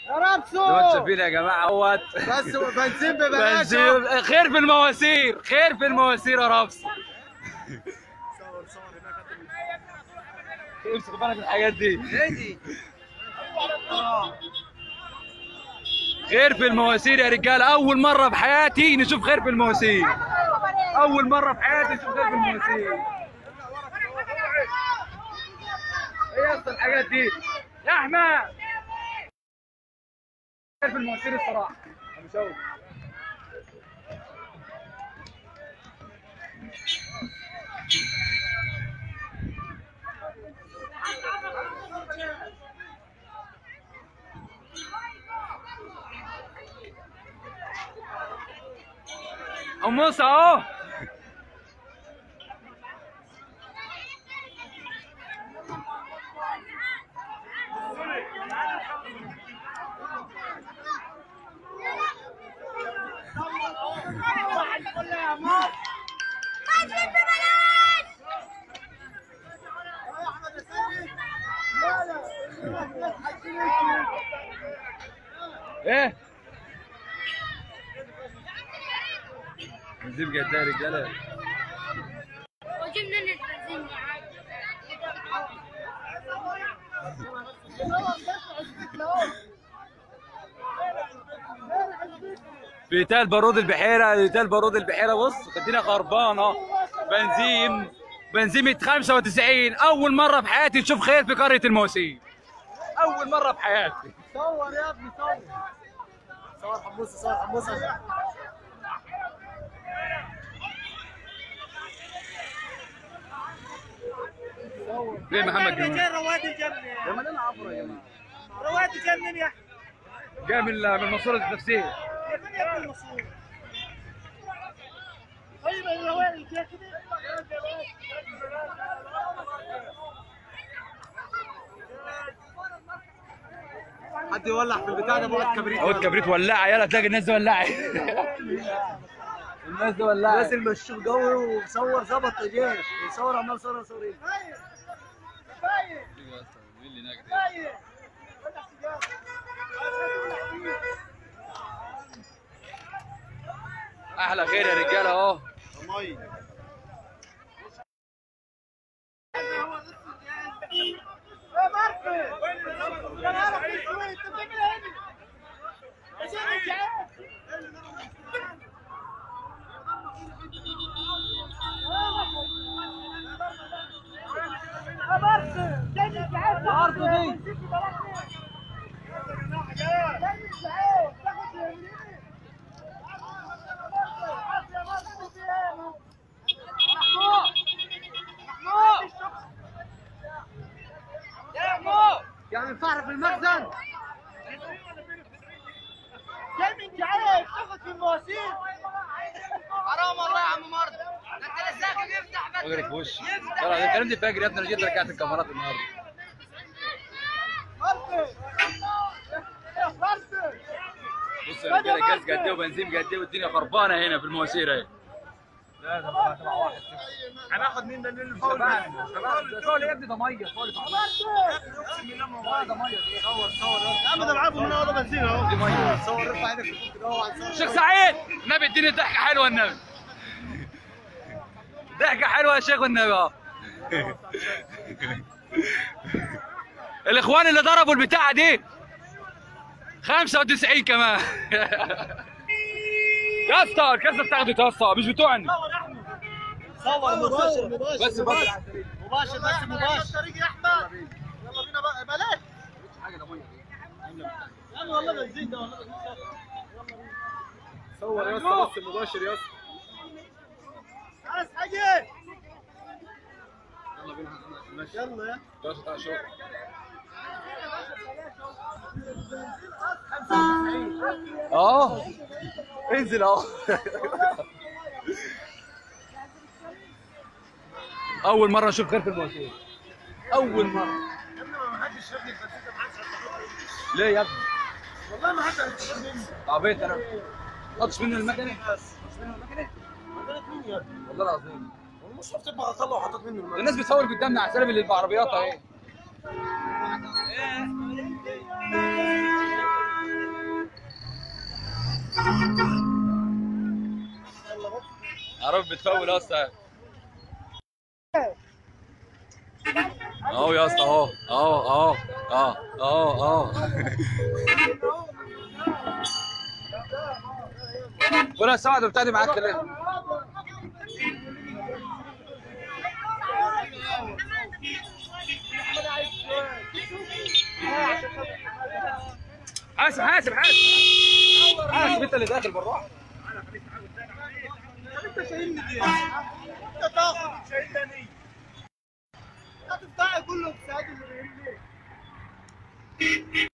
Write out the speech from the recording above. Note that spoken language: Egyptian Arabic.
يا رابسو زي ما انتم شايفين يا جماعه اهوت بس بنزين ببلاش بنزين خير في المواسير خير في المواسير يا رابس صور صور هناك امسك بالك من الحاجات دي هادي خير في المواسير يا رجال اول مره في حياتي نشوف خير في المواسير اول مره في حياتي نشوف خير في المواسير ايه يا اسطى الحاجات دي يا احمد خير في المواسير الصراحه ابو شوقي ام موسى اهو ايه نجيب قد ايه يا رجاله وجبنا البنزين في تال بارود البحيره في تال بارود البحيره بص الدنيا خربانه بنزين بنزين 195 اول مره في حياتي نشوف خير في قريه المواسير اول مره في حياتي صور يا ابني صور صور حموسه صور حموسه فين محمد جمال رواد الجنة لما انا عبره يا جماعه رواد الجنة يا احمد جاي من من منصوره التفسير يا ابني يا ابني المصروف طيب الرواد الجنة كده حد يولع في البتاع ده بقعد كبريت اهو الكبريت ولعه يلا تلاقي الناس دي ولعت الناس دي ولعت نازل مشوه قوي وصور ظبط ايديه وصور عمال صور صور ايه احلى خير يا رجاله اهو يا ماركو يا نهار اسود انت بتعمل ايه هنا؟ عشان الجعان يا ماركو جاي الجعان ماركو دي جاي الجعان تاخد يمين يا ماركو في ايه محمود محمود يعني الفحر في المخزن جاي من جعان تاخد في المواسير حرام والله يا عم مرض ده انت لساك يفتح بس اجري في وشي يلا الكلام دي فاجر يا ابني انا جيت رجعت الكاميرات النهارده مرض مرض بص يا رجاله جاز قد ايه وبنزين قد ايه والدنيا خربانه هنا في المواسير اهي هناخد مين ده اللي فول يا ابني ده ميه فول ده ميه صور صور يا عم ده معاكم هنا ولا بنزين اهو دي ميه صور ارفع ايدك كده اهو هنصور. شيخ سعيد النبي اديني ضحكه حلوه النبي ضحكه حلوه يا شيخ النبي اه الاخوان اللي ضربوا البتاعه دي 95 كمان يا اسطى الكاسه بتاخده يا اسطى مش بتوعني صور مباشر مباشر بس بس مباشر بس مباشر طريق يا احمد يلا بينا بقى بلاش يا عم والله بنزين ده والله بنزين صور يا اسطى بس مباشر يا اسطى عايز حاجه يلا بينا ماشي يلا يا جوز بتاع شغل اه انزل اهو اول مره اشوف خير في المواسير اول مره يا ابني ما حدش شاف لي البنزين ده ما حدش هيستفاد. ليه يا ابني والله ما حد هيستفاد مني عبيط انا حطش منه المكنه حطش منه المكنه عملت مين يا ابني والله العظيم والمصحف تبقى طلع وحطت منه الماء الناس بتصور قدامنا على السلم اللي في عربيات اهي عرب بتفول يا اسطى اهو يا اسطى اهو اهو اهو اه اهو اهو ولا سعد بتاعتي معاك كلام حاسب حاسب حاسب حاسب انت اللي داخل بالراحه انت شايلني دي انت تاخد شايلني هتفتحي كله بساعد اللي